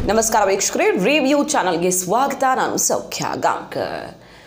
ನಮಸ್ಕಾರ ವೀಕ್ಷಕರೇ ರಿವ್ಯೂ ಚಾನಲ್ಗೆ ಸ್ವಾಗತ ನಾನು ಸೌಖ್ಯ ಗಾಂಕರ್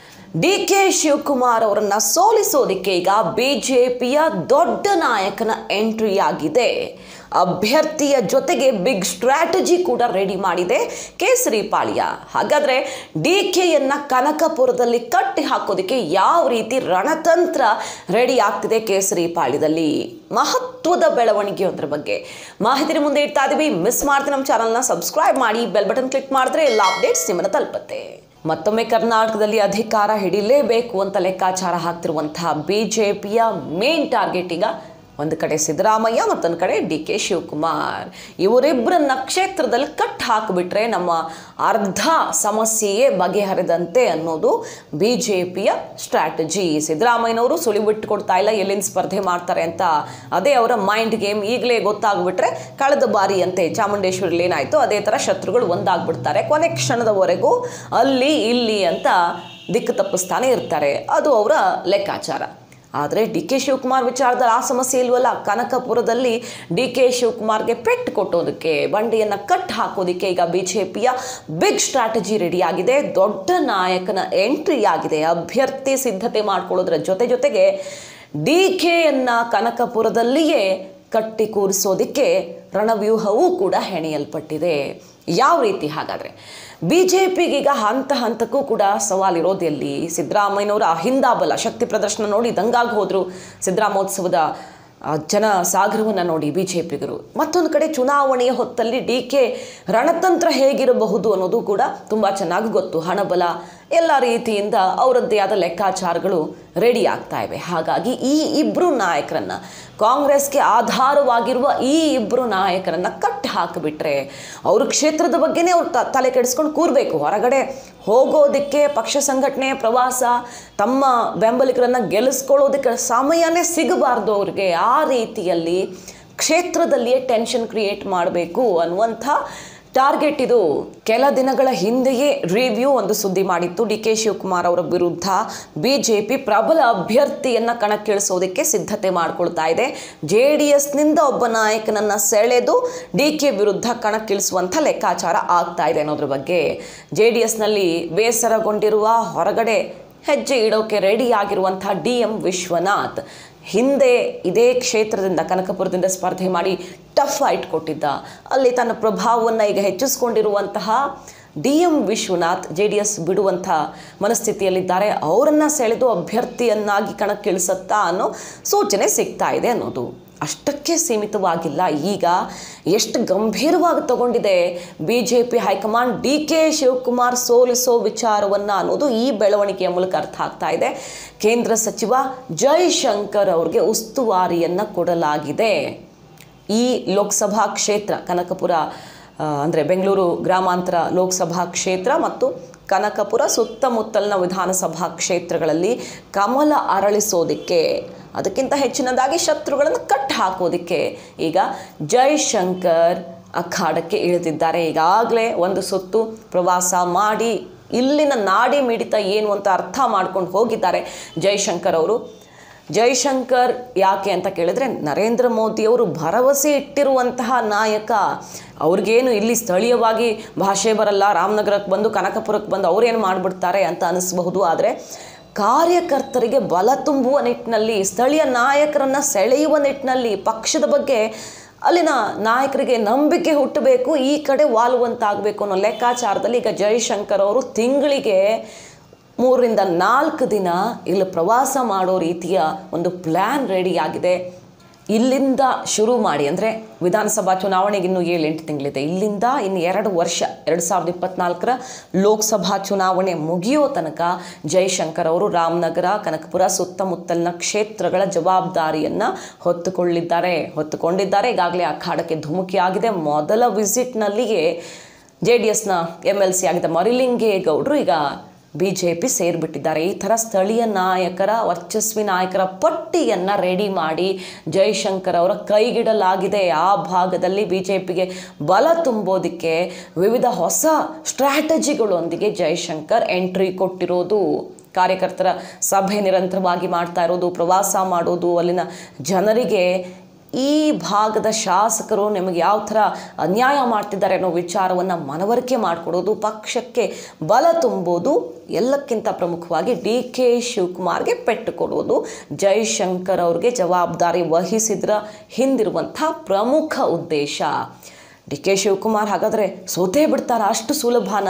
ಡಿ ಕೆ ಶಿವಕುಮಾರ್ ಅವರನ್ನ ಸೋಲಿಸೋದಕ್ಕೆ ಈಗ ಬಿಜೆಪಿಯ ದೊಡ್ಡ ನಾಯಕನ ಎಂಟ್ರಿ ಆಗಿದೆ ಅಭ್ಯರ್ಥಿಯ ಜೊತೆಗೆ ಬಿಗ್ ಸ್ಟ್ರಾಟಜಿ ಕೂಡ ರೆಡಿ ಮಾಡಿದೆ ಕೇಸರಿ ಪಾಳ್ಯ ಹಾಗಾದ್ರೆ ಡಿ ಕೆಯನ್ನ ಕನಕಪುರದಲ್ಲಿ ಕಟ್ಟಿ ಹಾಕೋದಕ್ಕೆ ಯಾವ ರೀತಿ ರಣತಂತ್ರ ರೆಡಿ ಆಗ್ತಿದೆ ಕೇಸರಿ ಪಾಳ್ಯದಲ್ಲಿ ಮಹತ್ವದ ಬೆಳವಣಿಗೆಯೊಂದ್ರ ಬಗ್ಗೆ ಮಾಹಿತಿನ ಮುಂದೆ ಇಡ್ತಾ ಇದೀವಿ ಮಿಸ್ ಮಾಡ್ತೀನಿ ನಮ್ಮ ಚಾನಲ್ನ ಸಬ್ಸ್ಕ್ರೈಬ್ ಮಾಡಿ ಬೆಲ್ ಬಟನ್ ಕ್ಲಿಕ್ ಮಾಡಿದ್ರೆ ಎಲ್ಲ ಅಪ್ಡೇಟ್ಸ್ ನಿಮ್ಮನ್ನ ತಲುಪುತ್ತೆ ಮತ್ತೊಮ್ಮೆ ಕರ್ನಾಟಕದಲ್ಲಿ ಅಧಿಕಾರ ಹಿಡಿಲೇಬೇಕು ಅಂತ ಲೆಕ್ಕಾಚಾರ ಹಾಕ್ತಿರುವಂತಹ ಬಿಜೆಪಿಯ ಮೇನ್ ಟಾರ್ಗೆಟ್ ಈಗ ಒಂದು ಕಡೆ ಸಿದ್ದರಾಮಯ್ಯ ಮತ್ತೊಂದು ಕಡೆ ಡಿ ಕೆ ಶಿವಕುಮಾರ್ ಇವರಿಬ್ಬರನ್ನ ಕ್ಷೇತ್ರದಲ್ಲಿ ಕಟ್ ಹಾಕಿಬಿಟ್ರೆ ನಮ್ಮ ಅರ್ಧ ಸಮಸ್ಯೆಯೇ ಬಗೆಹರಿದಂತೆ ಅನ್ನೋದು ಬಿ ಜೆ ಪಿಯ ಸ್ಟ್ರಾಟಜಿ ಸಿದ್ದರಾಮಯ್ಯನವರು ಸುಳಿಬಿಟ್ಟು ಕೊಡ್ತಾ ಇಲ್ಲ ಎಲ್ಲಿಂದ ಸ್ಪರ್ಧೆ ಮಾಡ್ತಾರೆ ಅಂತ ಅದೇ ಅವರ ಮೈಂಡ್ ಗೇಮ್ ಈಗಲೇ ಗೊತ್ತಾಗ್ಬಿಟ್ರೆ ಕಳೆದ ಬಾರಿ ಅಂತೆ ಚಾಮುಂಡೇಶ್ವರಿಲಿ ಏನಾಯಿತು ಅದೇ ಥರ ಶತ್ರುಗಳು ಒಂದಾಗ್ಬಿಡ್ತಾರೆ ಕೊನೆ ಕ್ಷಣದವರೆಗೂ ಅಲ್ಲಿ ಇಲ್ಲಿ ಅಂತ ದಿಕ್ಕು ತಪ್ಪಿಸ್ತಾನೆ ಇರ್ತಾರೆ ಅದು ಅವರ ಲೆಕ್ಕಾಚಾರ ಆದರೆ ಡಿ ಕೆ ಶಿವಕುಮಾರ್ ವಿಚಾರದಲ್ಲಿ ಆ ಸಮಸ್ಯೆ ಇಲ್ವಲ್ಲ ಕನಕಪುರದಲ್ಲಿ ಡಿ ಕೆ ಶಿವಕುಮಾರ್ಗೆ ಪೆಟ್ಟು ಕೊಟ್ಟೋದಕ್ಕೆ ಬಂಡಿಯನ್ನು ಕಟ್ ಹಾಕೋದಕ್ಕೆ ಈಗ ಬಿ ಜೆ ಪಿಯ ಬಿಗ್ ಸ್ಟ್ರಾಟಜಿ ರೆಡಿಯಾಗಿದೆ ದೊಡ್ಡ ನಾಯಕನ ಎಂಟ್ರಿ ಆಗಿದೆ ಅಭ್ಯರ್ಥಿ ಸಿದ್ಧತೆ ಮಾಡ್ಕೊಳ್ಳೋದ್ರ ಜೊತೆ ಜೊತೆಗೆ ಡಿ ಕೆಯನ್ನು ಕನಕಪುರದಲ್ಲಿಯೇ ಕಟ್ಟಿ ಕೂರಿಸೋದಕ್ಕೆ ರಣವ್ಯೂಹವೂ ಕೂಡ ಹೆಣೆಯಲ್ಪಟ್ಟಿದೆ ಯಾವ ರೀತಿ ಹಾಗಾದರೆ ಬಿ ಜೆ ಪಿಗೀಗ ಹಂತ ಹಂತಕ್ಕೂ ಕೂಡ ಸವಾಲಿರೋದೆಲ್ಲಿ ಸಿದ್ದರಾಮಯ್ಯನವರ ಅಹಿಂದಾಬಲ ಶಕ್ತಿ ಪ್ರದರ್ಶನ ನೋಡಿ ದಂಗಾಗಿ ಹೋದರು ಸಿದ್ದರಾಮೋತ್ಸವದ ಆ ಜನ ಸಾಗರವನ್ನು ನೋಡಿ ಬಿ ಜೆ ಪಿಗರು ಮತ್ತೊಂದು ಕಡೆ ಚುನಾವಣೆಯ ಹೊತ್ತಲ್ಲಿ ಡಿ ಕೆ ರಣತಂತ್ರ ಹೇಗಿರಬಹುದು ಅನ್ನೋದು ಕೂಡ ತುಂಬ ಚೆನ್ನಾಗಿ ಗೊತ್ತು ಹಣಬಲ ಎಲ್ಲ ರೀತಿಯಿಂದ ಅವರದ್ದೇ ಆದ ಲೆಕ್ಕಾಚಾರಗಳು ರೆಡಿ ಆಗ್ತಾ ಇವೆ ಹಾಗಾಗಿ ಈ ಇಬ್ಬರು ನಾಯಕರನ್ನ ಕಾಂಗ್ರೆಸ್ಗೆ ಆಧಾರವಾಗಿರುವ ಈ ಇಬ್ಬರು ನಾಯಕರನ್ನ ಕಟ್ಟಿ ಹಾಕಿಬಿಟ್ರೆ ಅವ್ರ ಕ್ಷೇತ್ರದ ಬಗ್ಗೆನೇ ಅವ್ರು ತ- ತಲೆ ಕೆಡಿಸ್ಕೊಂಡು ಕೂರಬೇಕು ಹೊರಗಡೆ ಹೋಗೋದಕ್ಕೆ ಪಕ್ಷ ಸಂಘಟನೆ ಪ್ರವಾಸ ತಮ್ಮ ಬೆಂಬಲಿಗರನ್ನ ಗೆಲ್ಲಿಸ್ಕೊಳ್ಳೋದಕ್ಕೆ ಸಮಯನೇ ಸಿಗಬಾರ್ದು ಅವ್ರಿಗೆ ಆ ರೀತಿಯಲ್ಲಿ ಕ್ಷೇತ್ರದಲ್ಲಿಯೇ ಟೆನ್ಷನ್ ಕ್ರಿಯೇಟ್ ಮಾಡಬೇಕು ಅನ್ನುವಂಥ ಟಾರ್ಗೆಟ್ ಇದು ಕೆಲ ದಿನಗಳ ಹಿಂದೆಯೇ ರಿವ್ಯೂ ಒಂದು ಸುದ್ದಿ ಮಾಡಿತ್ತು ಡಿ ಕೆ ಶಿವಕುಮಾರ್ ಅವರ ವಿರುದ್ಧ ಬಿಜೆಪಿ ಪ್ರಬಲ ಅಭ್ಯರ್ಥಿಯನ್ನ ಕಣಕ್ಕಿಳಿಸೋದಕ್ಕೆ ಸಿದ್ಧತೆ ಮಾಡ್ಕೊಳ್ತಾ ಇದೆ ಜೆ ಡಿ ಎಸ್ನಿಂದ ಒಬ್ಬ ನಾಯಕನನ್ನ ಸೆಳೆದು ಡಿ ಕೆ ವಿರುದ್ಧ ಕಣಕ್ಕಿಳಿಸುವಂಥ ಲೆಕ್ಕಾಚಾರ ಆಗ್ತಾ ಇದೆ ಅನ್ನೋದ್ರ ಬಗ್ಗೆ ಜೆ ಡಿ ಎಸ್ನಲ್ಲಿ ಬೇಸರಗೊಂಡಿರುವ ಹೊರಗಡೆ ಹೆಜ್ಜೆ ಇಡೋಕೆ ರೆಡಿ ಆಗಿರುವಂತಹ ಡಿ ಎಂ ವಿಶ್ವನಾಥ್ ಹಿಂದೆ ಇದೇ ಕ್ಷೇತ್ರದಿಂದ ಕನಕಪುರದಿಂದ ಸ್ಪರ್ಧೆ ಮಾಡಿ ಟಫ್ ಫೈಟ್ ಕೊಟ್ಟಿದ್ದ ಅಲ್ಲಿ ತನ್ನ ಪ್ರಭಾವವನ್ನು ಈಗ ಹೆಚ್ಚಿಸ್ಕೊಂಡಿರುವಂತಹ D M Vishwanath J D S ಬಿಡುವಂಥ ಮನಸ್ಥಿತಿಯಲ್ಲಿದ್ದಾರೆ ಅವರನ್ನು ಸೆಳೆದು ಅಭ್ಯರ್ಥಿಯನ್ನಾಗಿ ಕಣಕ್ಕಿಳಿಸತ್ತಾ ಅನ್ನೋ ಸೂಚನೆ ಸಿಗ್ತಾ ಇದೆ ಅನ್ನೋದು ಅಷ್ಟಕ್ಕೆ ಸೀಮಿತವಾಗಿಲ್ಲ ಈಗ ಎಷ್ಟು ಗಂಭೀರವಾಗಿ ತಗೊಂಡಿದೆ B J P high command D K Shivakumar ಸೋಲಿಸೋ ವಿಚಾರವನ್ನು ಅನ್ನೋದು ಈ ಬೆಳವಣಿಗೆಯ ಮೂಲಕ ಅರ್ಥ ಆಗ್ತಾ ಇದೆ ಕೇಂದ್ರ ಸಚಿವ ಜೈಶಂಕರ್ ಅವ್ರಿಗೆ ಉಸ್ತುವಾರಿಯನ್ನು ಕೊಡಲಾಗಿದೆ ಈ ಲೋಕಸಭಾ ಕ್ಷೇತ್ರ ಕನಕಪುರ ಅಂದರೆ ಬೆಂಗಳೂರು ಗ್ರಾಮಾಂತರ ಲೋಕಸಭಾ ಕ್ಷೇತ್ರ ಮತ್ತು ಕನಕಪುರ ಸುತ್ತಮುತ್ತಲಿನ ವಿಧಾನಸಭಾ ಕ್ಷೇತ್ರಗಳಲ್ಲಿ ಕಮಲ ಅರಳಿಸೋದಕ್ಕೆ ಅದಕ್ಕಿಂತ ಹೆಚ್ಚಿನದಾಗಿ ಶತ್ರುಗಳನ್ನು ಕಟ್ ಹಾಕೋದಕ್ಕೆ ಈಗ ಜೈಶಂಕರ್ ಅಖಾಡಕ್ಕೆ ಇಳಿದಿದ್ದಾರೆ ಈಗಾಗಲೇ ಒಂದು ಸುತ್ತು ಪ್ರವಾಸ ಮಾಡಿ ಇಲ್ಲಿನ ನಾಡಿ ಮಿಡಿತ ಏನು ಅಂತ ಅರ್ಥ ಮಾಡ್ಕೊಂಡು ಹೋಗಿದ್ದಾರೆ ಜೈಶಂಕರ್ ಅವರು ಜೈಶಂಕರ್ ಯಾಕೆ ಅಂತ ಕೇಳಿದ್ರೆ ನರೇಂದ್ರ ಮೋದಿಯವರು ಭರವಸೆ ಇಟ್ಟಿರುವಂತಹ ನಾಯಕ ಅವ್ರಿಗೇನು ಇಲ್ಲಿ ಸ್ಥಳೀಯವಾಗಿ ಭಾಷೆ ಬರಲ್ಲ ರಾಮನಗರಕ್ಕೆ ಬಂದು ಕನಕಪುರಕ್ಕೆ ಬಂದು ಅವ್ರೇನು ಮಾಡಿಬಿಡ್ತಾರೆ ಅಂತ ಅನಿಸ್ಬಹುದು ಆದರೆ ಕಾರ್ಯಕರ್ತರಿಗೆ ಬಲ ತುಂಬುವ ನಿಟ್ಟಿನಲ್ಲಿ ಸ್ಥಳೀಯ ನಾಯಕರನ್ನು ಸೆಳೆಯುವ ನಿಟ್ಟಿನಲ್ಲಿ ಪಕ್ಷದ ಬಗ್ಗೆ ಅಲ್ಲಿನ ನಾಯಕರಿಗೆ ನಂಬಿಕೆ ಹುಟ್ಟಬೇಕು ಈ ಕಡೆ ವಾಲುವಂತಾಗಬೇಕು ಅನ್ನೋ ಲೆಕ್ಕಾಚಾರದಲ್ಲಿ ಈಗ ಜೈಶಂಕರ್ ಅವರು ತಿಂಗಳಿಗೆ ಮೂರರಿಂದ ನಾಲ್ಕು ದಿನ ಇಲ್ಲಿ ಪ್ರವಾಸ ಮಾಡೋ ರೀತಿಯ ಒಂದು ಪ್ಲ್ಯಾನ್ ರೆಡಿಯಾಗಿದೆ ಇಲ್ಲಿಂದ ಶುರು ಮಾಡಿ ಅಂದರೆ ವಿಧಾನಸಭಾ ಚುನಾವಣೆಗೆ ಇನ್ನೂ ಏಳೆಂಟು ತಿಂಗಳಿದೆ ಇಲ್ಲಿಂದ ಇನ್ನು ಎರಡು ವರ್ಷ ಎರಡು ಸಾವಿರದ ಇಪ್ಪತ್ನಾಲ್ಕರ ಲೋಕಸಭಾ ಚುನಾವಣೆ ಮುಗಿಯೋ ತನಕ ಜೈಶಂಕರ್ ಅವರು ರಾಮನಗರ ಕನಕಪುರ ಸುತ್ತಮುತ್ತಲಿನ ಕ್ಷೇತ್ರಗಳ ಜವಾಬ್ದಾರಿಯನ್ನು ಹೊತ್ತುಕೊಳ್ಳಿದ್ದಾರೆ ಹೊತ್ತುಕೊಂಡಿದ್ದಾರೆ ಈಗಾಗಲೇ ಅಖಾಡಕ್ಕೆ ಧುಮುಕಿ ಆಗಿದೆ ಮೊದಲ ವಿಸಿಟ್ನಲ್ಲಿಯೇ ಜೆ ಡಿ ಎಸ್ನ ಎಮ್ ಎಲ್ ಸಿ ಆಗಿದ್ದ ಮರಿಲಿಂಗೇಗೌಡರು ಈಗ ಬಿ ಜೆ ಪಿ ಸೇರಿಬಿಟ್ಟಿದ್ದಾರೆ ಈ ಥರ ಸ್ಥಳೀಯ ನಾಯಕರ ವರ್ಚಸ್ವಿ ನಾಯಕರ ಪಟ್ಟಿಯನ್ನು ರೆಡಿ ಮಾಡಿ ಜೈಶಂಕರ್ ಅವರ ಕೈಗಿಡಲಾಗಿದೆ ಆ ಭಾಗದಲ್ಲಿ ಬಿ ಜೆ ಪಿಗೆ ಬಲ ತುಂಬೋದಕ್ಕೆ ವಿವಿಧ ಹೊಸ ಸ್ಟ್ರಾಟಜಿಗಳೊಂದಿಗೆ ಜೈಶಂಕರ್ ಎಂಟ್ರಿ ಕೊಟ್ಟಿರೋದು ಕಾರ್ಯಕರ್ತರ ಸಭೆ ನಿರಂತರವಾಗಿ ಮಾಡ್ತಾ ಇರೋದು ಪ್ರವಾಸ ಮಾಡೋದು ಅಲ್ಲಿನ ಜನರಿಗೆ ಈ ಭಾಗದ ಶಾಸಕರು ನಿಮಗೆ ಯಾವ ಥರ ಅನ್ಯಾಯ ಮಾಡ್ತಿದ್ದಾರೆ ಅನ್ನೋ ವಿಚಾರವನ್ನು ಮನವರಿಕೆ ಮಾಡಿಕೊಡೋದು ಪಕ್ಷಕ್ಕೆ ಬಲ ತುಂಬೋದು ಎಲ್ಲಕ್ಕಿಂತ ಪ್ರಮುಖವಾಗಿ ಡಿ ಕೆ ಶಿವಕುಮಾರ್ಗೆ ಪೆಟ್ಟು ಕೊಡೋದು ಜೈಶಂಕರ್ ಅವ್ರಿಗೆ ಜವಾಬ್ದಾರಿ ವಹಿಸಿದ್ರ ಹಿಂದಿರುವಂಥ ಪ್ರಮುಖ ಉದ್ದೇಶ ಡಿ ಕೆ ಶಿವಕುಮಾರ್ ಹಾಗಾದರೆ ಸೋತೇ ಬಿಡ್ತಾರ ಅಷ್ಟು ಸುಲಭನ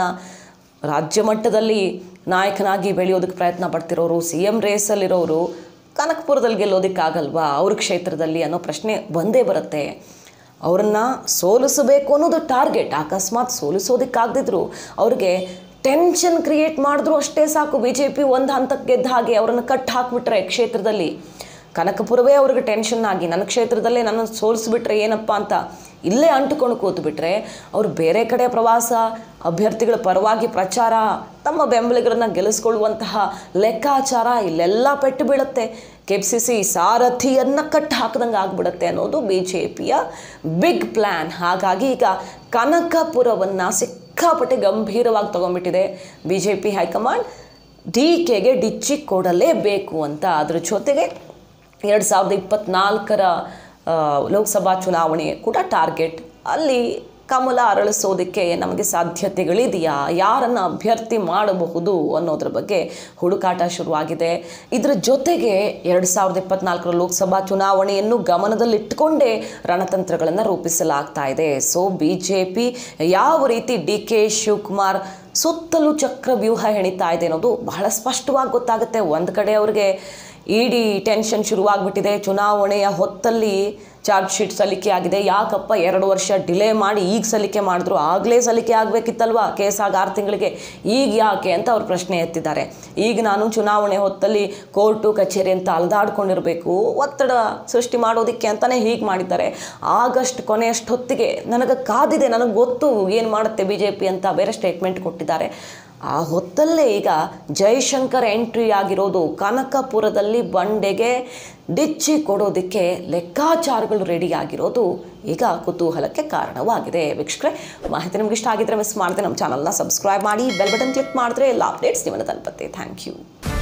ರಾಜ್ಯ ಮಟ್ಟದಲ್ಲಿ ನಾಯಕನಾಗಿ ಬೆಳೆಯೋದಕ್ಕೆ ಪ್ರಯತ್ನ ಪಡ್ತಿರೋರು ಸಿ ಎಮ್ ರೇಸಲ್ಲಿರೋರು ಕನಕಪುರದಲ್ಲಿ ಗೆಲ್ಲೋದಕ್ಕಾಗಲ್ವಾ ಅವ್ರ ಕ್ಷೇತ್ರದಲ್ಲಿ ಅನ್ನೋ ಪ್ರಶ್ನೆ ಬಂದೇ ಬರುತ್ತೆ ಅವರನ್ನು ಸೋಲಿಸಬೇಕು ಅನ್ನೋದು ಟಾರ್ಗೆಟ್ ಅಕಸ್ಮಾತ್ ಸೋಲಿಸೋದಕ್ಕಾಗದಿದ್ರು ಅವ್ರಿಗೆ ಟೆನ್ಷನ್ ಕ್ರಿಯೇಟ್ ಮಾಡಿದ್ರು ಅಷ್ಟೇ ಸಾಕು ಬಿ ಜೆ ಪಿ ಒಂದು ಹಂತಕ್ಕೆ ಗೆದ್ದ ಹಾಗೆ ಅವರನ್ನು ಕಟ್ ಹಾಕಿಬಿಟ್ರೆ ಕ್ಷೇತ್ರದಲ್ಲಿ ಕನಕಪುರವೇ ಅವ್ರಿಗೆ ಟೆನ್ಷನ್ ಆಗಿ ನನ್ನ ಕ್ಷೇತ್ರದಲ್ಲೇ ನನ್ನ ಸೋಲಿಸ್ಬಿಟ್ರೆ ಏನಪ್ಪ ಅಂತ ಇಲ್ಲೇ ಅಂಟುಕೊಂಡು ಕೂತು ಬಿಟ್ರೆ ಅವರು ಬೇರೆ ಕಡೆ ಪ್ರವಾಸ ಅಭ್ಯರ್ಥಿಗಳ ಪರವಾಗಿ ಪ್ರಚಾರ ತಮ್ಮ ಬೆಂಬಲಿಗರನ್ನ ಗೆಲ್ಲಿಸ್ಕೊಳ್ಳುವಂತಹ ಲೆಕ್ಕಾಚಾರ ಇಲ್ಲೆಲ್ಲ ಪೆಟ್ಟು ಬೀಳುತ್ತೆ ಕೆ ಪಿ ಸಿ ಸಿ ಸಾರಥಿಯನ್ನು ಕಟ್ಟು ಹಾಕಿದಂಗೆ ಆಗ್ಬಿಡುತ್ತೆ ಅನ್ನೋದು ಬಿ ಜೆ ಪಿಯ ಬಿಗ್ ಪ್ಲ್ಯಾನ್ ಹಾಗಾಗಿ ಈಗ ಕನಕಪುರವನ್ನು ಸಿಕ್ಕಾಪಟ್ಟೆ ಗಂಭೀರವಾಗಿ ತಗೊಂಡ್ಬಿಟ್ಟಿದೆ B J P high command D ಕೆಗೆ ಡಿಚ್ಚಿ ಕೊಡಲೇಬೇಕು ಅಂತ ಅದ್ರ ಜೊತೆಗೆ ಎರಡು ಸಾವಿರದ ಇಪ್ಪತ್ನಾಲ್ಕರ ಆ, ಲೋಕಸಭಾ ಚುನಾವಣೆ ಕೂಡ ಟಾರ್ಗೆಟ್ ಅಲ್ಲಿ ಕಮಲ ಅರಳಿಸೋದಕ್ಕೆ ನಮಗೆ ಸಾಧ್ಯತೆಗಳಿದೆಯಾ ಯಾರನ್ನು ಅಭ್ಯರ್ಥಿ ಮಾಡಬಹುದು ಅನ್ನೋದ್ರ ಬಗ್ಗೆ ಹುಡುಕಾಟ ಶುರುವಾಗಿದೆ ಇದರ ಜೊತೆಗೆ ಎರಡು ಸಾವಿರದ ಇಪ್ಪತ್ನಾಲ್ಕರ ಲೋಕಸಭಾ ಚುನಾವಣೆಯನ್ನು ಗಮನದಲ್ಲಿಟ್ಟುಕೊಂಡೇ ರಣತಂತ್ರಗಳನ್ನು ರೂಪಿಸಲಾಗ್ತಾ ಇದೆ ಸೊ ಬಿ ಜೆ ಪಿ ಯಾವ ರೀತಿ ಡಿ ಕೆ ಶಿವಕುಮಾರ್ ಸುತ್ತಲೂ ಚಕ್ರವ್ಯೂಹ ಹೆಣಿತಾ ಇದೆ ಅನ್ನೋದು ಬಹಳ ಸ್ಪಷ್ಟವಾಗಿ ಗೊತ್ತಾಗುತ್ತೆ ಒಂದು ಕಡೆ ಅವ್ರಿಗೆ ಇಡಿ ಟೆನ್ಷನ್ ಶುರುವಾಗ್ಬಿಟ್ಟಿದೆ ಚುನಾವಣೆಯ ಹೊತ್ತಲ್ಲಿ ಚಾರ್ಜ್ ಶೀಟ್ ಸಲ್ಲಿಕೆ ಆಗಿದೆ ಯಾಕಪ್ಪ ಎರಡು ವರ್ಷ ಡಿಲೇ ಮಾಡಿ ಈಗ ಸಲ್ಲಿಕೆ ಮಾಡಿದ್ರು ಆಗಲೇ ಸಲ್ಲಿಕೆ ಆಗಬೇಕಿತ್ತಲ್ವಾ ಕೇಸ್ ಆಗ ಆರು ತಿಂಗಳಿಗೆ ಈಗ ಯಾಕೆ ಅಂತ ಅವ್ರು ಪ್ರಶ್ನೆ ಎತ್ತಿದ್ದಾರೆ ಈಗ ನಾನು ಚುನಾವಣೆ ಹೊತ್ತಲ್ಲಿ ಕೋರ್ಟು ಕಚೇರಿ ಅಂತ ಅಲ್ದಾಡ್ಕೊಂಡಿರಬೇಕು ಒತ್ತಡ ಸೃಷ್ಟಿ ಮಾಡೋದಕ್ಕೆ ಅಂತಲೇ ಹೀಗೆ ಮಾಡಿದ್ದಾರೆ ಆಗಸ್ಟ್ ಕೊನೆಯಷ್ಟು ಹೊತ್ತಿಗೆ ನನಗೆ ಕಾದಿದೆ ನನಗೆ ಗೊತ್ತು ಏನು ಮಾಡುತ್ತೆ ಬಿ ಜೆ ಪಿ ಅಂತ ಬೇರೆ ಸ್ಟೇಟ್ಮೆಂಟ್ ಕೊಟ್ಟಿದ್ದಾರೆ ಆ ಹೊತ್ತಲ್ಲೇ ಈಗ ಜೈಶಂಕರ್ ಎಂಟ್ರಿ ಆಗಿರೋದು ಕನಕಪುರದಲ್ಲಿ ಬಂಡೆಗೆ ಡಿಚ್ಚಿ ಕೊಡೋದಕ್ಕೆ ಲೆಕ್ಕಾಚಾರಗಳು ರೆಡಿ ಆಗಿರೋದು ಈಗ ಕುತೂಹಲಕ್ಕೆ ಕಾರಣವಾಗಿದೆ ವೀಕ್ಷಕರೇ ಮಾಹಿತಿ ನಿಮ್ಗೆ ಇಷ್ಟ ಆಗಿದ್ರೆ ಮಿಸ್ ಮಾಡಿದ್ರೆ ನಮ್ಮ ಚಾನಲ್ನ ಸಬ್ಸ್ಕ್ರೈಬ್ ಮಾಡಿ ಬೆಲ್ ಬಟನ್ ಕ್ಲಿಕ್ ಮಾಡಿದ್ರೆ ಎಲ್ಲ ಅಪ್ಡೇಟ್ಸ್ ನಿಮ್ಮನ್ನು ತಲುಪುತ್ತೆ ಥ್ಯಾಂಕ್ ಯು